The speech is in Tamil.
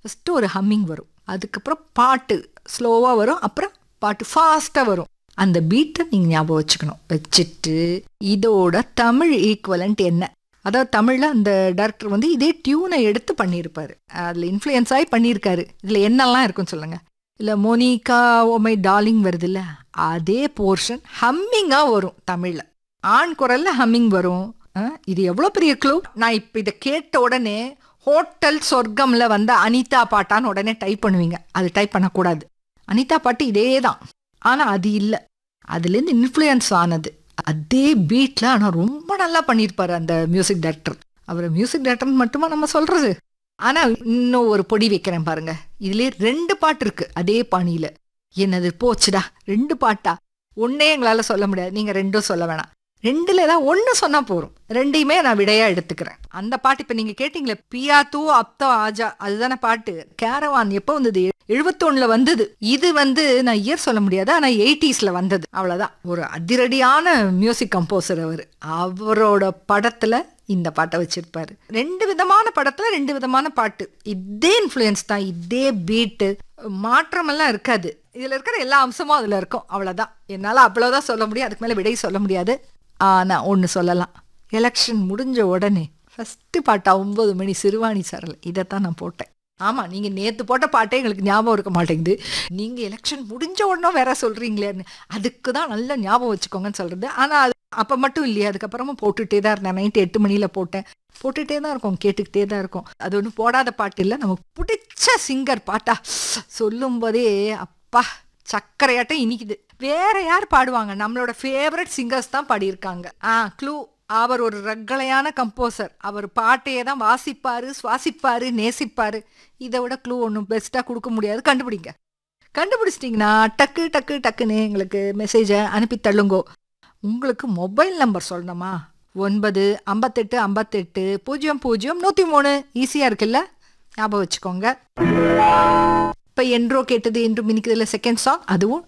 ஃபஸ்ட்டு ஒரு ஹம்மிங் வரும் அதுக்கப்புறம் பாட்டு ஸ்லோவாக வரும் அப்புறம் பாட்டு ஃபாஸ்ட்டாக வரும் அந்த பீட்டை நீங்கள் ஞாபகம் வச்சுக்கணும் வச்சுட்டு இதோட தமிழ் ஈக்குவலண்ட் என்ன அதாவது தமிழில் அந்த டேரக்டர் வந்து இதே டியூனை எடுத்து பண்ணியிருப்பாரு அதில் இன்ஃப்ளூயன்ஸ் ஆகி பண்ணியிருக்காரு இதில் என்னெல்லாம் இருக்குன்னு சொல்லுங்கள் இல்லை மோனிகா ஓமை டார்லிங் வருது இல்லை அதே போர்ஷன் ஹம்மிங்காக வரும் தமிழில் ஆண் குரலில் ஹம்மிங் வரும் ஆ, இது எவ்வளோ பெரிய க்ளூ நான் இப்போ இதை கேட்ட உடனே ஹோட்டல் சொர்க்கம்ல வந்த அனிதா பாட்டான்னு உடனே டைப் பண்ணுவீங்க அது டைப் பண்ணக்கூடாது அனிதா பாட்டு இதே தான் ஆனால் அது இல்லை அதுலேருந்து இன்ஃப்ளூயன்ஸ் ஆனது அதே பீட்டில் ஆனால் ரொம்ப நல்லா பண்ணியிருப்பாரு அந்த மியூசிக் டைரக்டர் அவர் மியூசிக் டைரக்டர் மட்டுமா நம்ம சொல்றது ஆனால் இன்னும் ஒரு பொடி வைக்கிறேன் பாருங்க இதுலேயே ரெண்டு பாட்டு இருக்கு அதே பாணியில் என்னது போச்சுடா ரெண்டு பாட்டா ஒன்னே எங்களால் சொல்ல முடியாது நீங்கள் ரெண்டும் சொல்ல வேணாம் ரெண்டுல ஏதாவது ஒன்று சொன்னால் போதும் ரெண்டையுமே நான் விடையா எடுத்துக்கிறேன் அந்த பாட்டு இப்போ நீங்கள் கேட்டிங்களே பியா தூ அப்தோ ஆஜா அதுதானே பாட்டு கேரவான் எப்போ வந்தது எழுபத்தொன்னுல வந்தது இது வந்து நான் இயர் சொல்ல முடியாது ஆனால் எயிட்டிஸ்ல வந்தது அவ்வளோதான் ஒரு அதிரடியான மியூசிக் கம்போசர் அவர் அவரோட படத்துல இந்த பாட்டை வச்சிருப்பாரு ரெண்டு விதமான படத்துல ரெண்டு விதமான பாட்டு இதே இன்ஃப்ளூயன்ஸ் தான் இதே பீட்டு மாற்றமெல்லாம் இருக்காது இதுல இருக்கிற எல்லா அம்சமும் அதுல இருக்கும் அவ்வளவுதான் என்னால அவ்வளவுதான் சொல்ல முடியும் அதுக்கு மேல விடை சொல்ல முடியாது ஆனா ஒன்னு சொல்லலாம் எலெக்ஷன் முடிஞ்ச உடனே ஃபர்ஸ்ட் பாட்டா ஒன்பது மணி சிறுவாணி சரல் இதைத்தான் நான் போட்டேன் ஆமா நீங்க நேத்து போட்ட பாட்டே எங்களுக்கு ஞாபகம் இருக்க மாட்டேங்குது நீங்க எலெக்ஷன் முடிஞ்ச உடனே வேற சொல்றீங்களேன்னு அதுக்கு தான் நல்ல ஞாபகம் வச்சுக்கோங்கன்னு சொல்றது ஆனா அது அப்ப மட்டும் இல்லையா அதுக்கப்புறமா போட்டுட்டே தான் இருந்தேன் நைட்டு எட்டு மணியில போட்டேன் போட்டுட்டே தான் இருக்கும் கேட்டுக்கிட்டே தான் இருக்கும் அது ஒன்றும் போடாத பாட்டு இல்லை நமக்கு பிடிச்ச சிங்கர் பாட்டா சொல்லும் போதே அப்பா சக்கரையாட்டம் இனிக்குது வேற யார் பாடுவாங்க நம்மளோட ஃபேவரட் சிங்கர்ஸ் தான் பாடியிருக்காங்க ஆ க்ளூ அவர் ஒரு ரக்களையான கம்போசர் அவர் பாட்டையே தான் வாசிப்பாரு சுவாசிப்பாரு நேசிப்பாரு இதை விட க்ளூ ஒன்றும் பெஸ்ட்டாக கொடுக்க முடியாது கண்டுபிடிங்க கண்டுபிடிச்சிட்டிங்கன்னா டக்கு டக்கு டக்குன்னு எங்களுக்கு மெசேஜை அனுப்பி தள்ளுங்கோ உங்களுக்கு மொபைல் நம்பர் சொல்லணுமா ஒன்பது ஐம்பத்தெட்டு ஐம்பத்தெட்டு பூஜ்ஜியம் பூஜ்ஜியம் நூற்றி மூணு ஈஸியாக இருக்குல்ல ஞாபகம் வச்சுக்கோங்க இப்போ என்றோ கேட்டது என்றும் இனிக்குதுல செகண்ட் சாங் அதுவும்